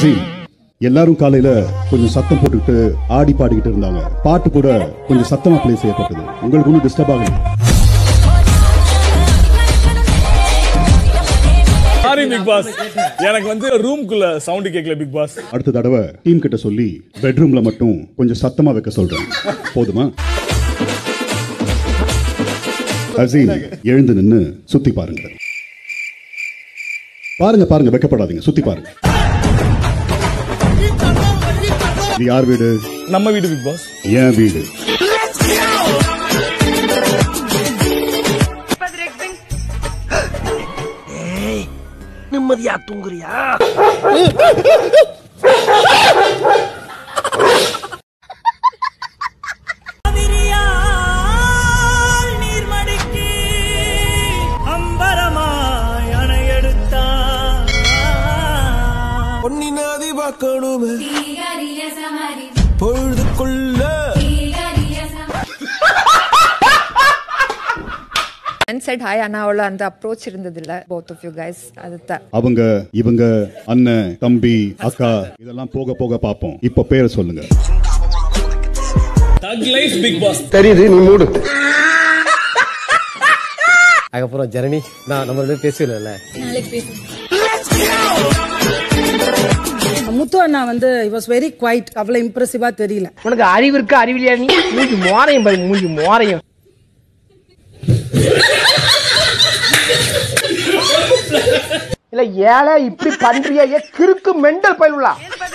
அசீம் எல்லாரும் காலையில கொஞ்சம் சத்தம் போட்டுக்கிட்டு ஆடி பாடிக்கிட்டு இருந்தாங்க பாட்டு கூட கொஞ்சம் சத்தமா ப்ளே செய்யப்பட்டது உங்களுக்கு ஒன்றும் டிஸ்டர்ப் ஆகல சாரி பிக் பாஸ் எனக்கு வந்து ரூம்குள்ள சவுண்ட் கேட்கல பிக் பாஸ் அடுத்த தடவை டீம் கிட்ட சொல்லி பெட்ரூம்ல மட்டும் கொஞ்சம் சத்தமா வைக்க சொல்றேன் போதுமா அசீம் எழுந்து நின்னு சுத்தி பாருங்க பாருங்க பாருங்க வெக்கப்படாதீங்க சுத்தி பாருங்க இது யார் வீடு நம்ம வீடு பிக் பாஸ் என் வீடு நிம்மதியா தூங்குறியா நீர்மடிக்கு அம்பரமாய் அணையெடுத்தா பொன்னி நதி பார்க்கணுமே பொழுதுக்குள்ள அண்ட் செட் ஹாய் அண்ணாவோட அந்த அப்ரோச் இருந்ததில்ல போத் ஆஃப் யூ கைஸ் அதுதான் அவங்க இவங்க அண்ணன் தம்பி அக்கா இதெல்லாம் போக போக பார்ப்போம் இப்ப பேரை சொல்லுங்க தக் லைஃப் பிக் பாஸ் தெரியுது நீ மூடு அதுக்கப்புறம் ஜனனி நான் நம்ம ரெண்டு பேசல முத்து அண்ணா வந்து வாஸ் வெரி குவைட் அவ்வளவு இம்ப்ரெசிவா தெரியல உனக்கு அறிவு இருக்கா அறிவிலியா நீ மூஞ்சி மோரையும் பாரு மூஞ்சி மோரையும் இல்ல ஏழை இப்படி பண்றிய ஏ கிறுக்கு மெண்டல் பயிலுலா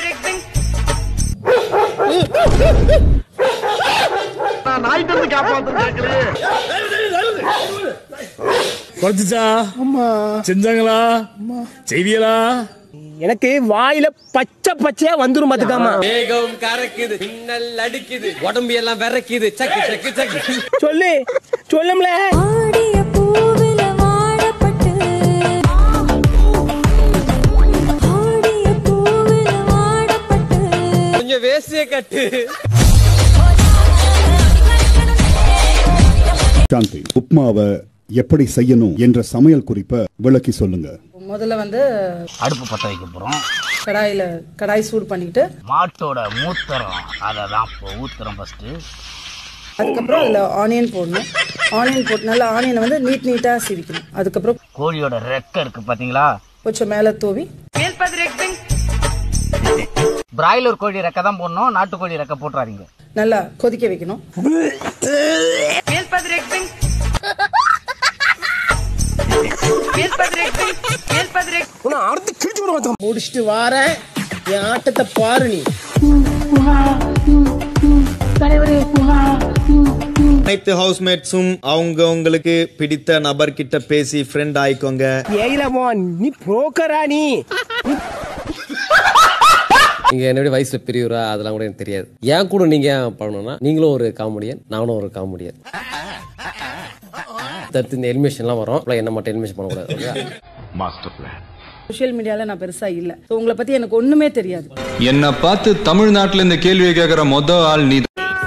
நான் நாய்ட்டு இருந்து காப்பாத்து குறைச்சிச்சா செஞ்சாங்களா செய்தியலா எனக்கு வாயில பச்சை பச்சையா வந்துரும் பாத்துக்காமா வேகம் கறக்குது மின்னல் அடிக்குது உடம்பு எல்லாம் விறக்குது சக்கு சக்கு சக்கு சொல்லு சொல்லும்ல ஆடிய பூவில வாடப்பட்டு ஆடிய பூவில வாடப்பட்டு கொஞ்சம் வேசிய கட்டு சாந்தி உப்மாவை எப்படி செய்யணும் என்ற சமையல் குறிப்பை விளக்கி சொல்லுங்க முதல்ல வந்து அடுப்பு பற்ற வைக்க போகிறோம் கடாயில கடாய் சூடு பண்ணிக்கிட்டு மாட்டோட மூத்திரம் அதை தான் இப்போ ஊத்துறோம் ஃபஸ்ட்டு அதுக்கப்புறம் அதுல ஆனியன் போடணும் ஆனியன் போட்டு நல்லா ஆனியனை வந்து நீட் நீட்டா சீவிக்கணும் அதுக்கப்புறம் கோழியோட ரெக்கை இருக்கு பார்த்தீங்களா கொஞ்சம் மேல தூவி பிராய்லர் கோழி ரெக்கை தான் போடணும் நாட்டுக்கோழி ரெக்கை போட்டுறாதீங்க நல்லா கொதிக்க வைக்கணும் உன்னை அறுத்து கிழிச்சு விடுவோம் முடிச்சுட்டு வாரேன் என் ஆட்டத்தை பாரு நீ அனைத்து ஹவுஸ்மேட்ஸும் அவங்க உங்களுக்கு பிடித்த நபர்கிட்ட பேசி ஃப்ரெண்ட் ஆயிக்கோங்க ஏயிலமோ நீ புரோக்கரா நீ நீங்க என்னோட வயசுல பெரியவரா அதெல்லாம் கூட எனக்கு தெரியாது ஏன் கூட நீங்க ஏன் பண்ணணும்னா நீங்களும் ஒரு காமெடியன் நானும் ஒரு காமெடியன் தடுத்து இந்த எலிமினேஷன்லாம் வரும் அப்பலாம் என்ன மட்டும் எலிமினேஷன் பண்ணக்கூடாது மாஸ்டர் பிளான் சோஷியல் மீடியால நான் பெருசா இல்ல So, உங்களை பத்தி எனக்கு ஒண்ணுமே தெரியாது என்ன பார்த்து தமிழ்நாட்டுல இந்த கேள்வியை கேட்கிற மொத ஆள் நீ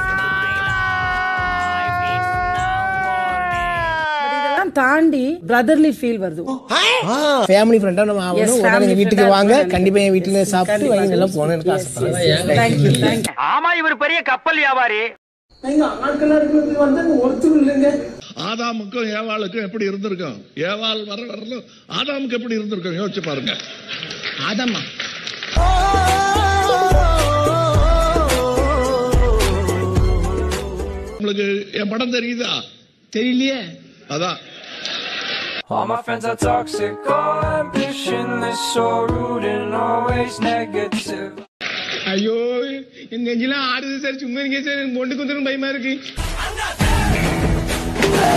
But இதெல்லாம் தாண்டி பிரதர்லி ஃபீல் வருது ஃபேமிலி ஃப்ரெண்டா நம்ம Yes, ஆகணும் உடனே family எங்க வீட்டுக்கு friend-ஆ வாங்க இருக்கணும். கண்டிப்பா என் வீட்டுல சாப்பிட்டு கண்டிப்பா. வாங்கி எல்லாம் போன எனக்கு ஆசைப்படுறேன் Thank you, thank you. ஆமா இவர் பெரிய கப்பல் வியாபாரி எங்க ஆட்களா இருக்கிறது வந்து ஒருத்தர் இல்லைங்க ஆதாமுக்கும் ஏவாளுக்கும் எப்படி இருந்திருக்கும் ஏவாள் வர வரலும் ஆதாமுக்கு எப்படி இருந்திருக்கும் யோசிச்சு பாருங்க ஆதம்மா உங்களுக்கு என் படம் தெரியுதா தெரியலையே அதான் All my friends are toxic, all ambitionless, so rude and always negative. ஐயோ எங்க நெஞ்செல்லாம் ஆடுது சார் சும்மா இருங்க சார் எனக்கு மொண்டு குந்துரும் பயமா இருக்கு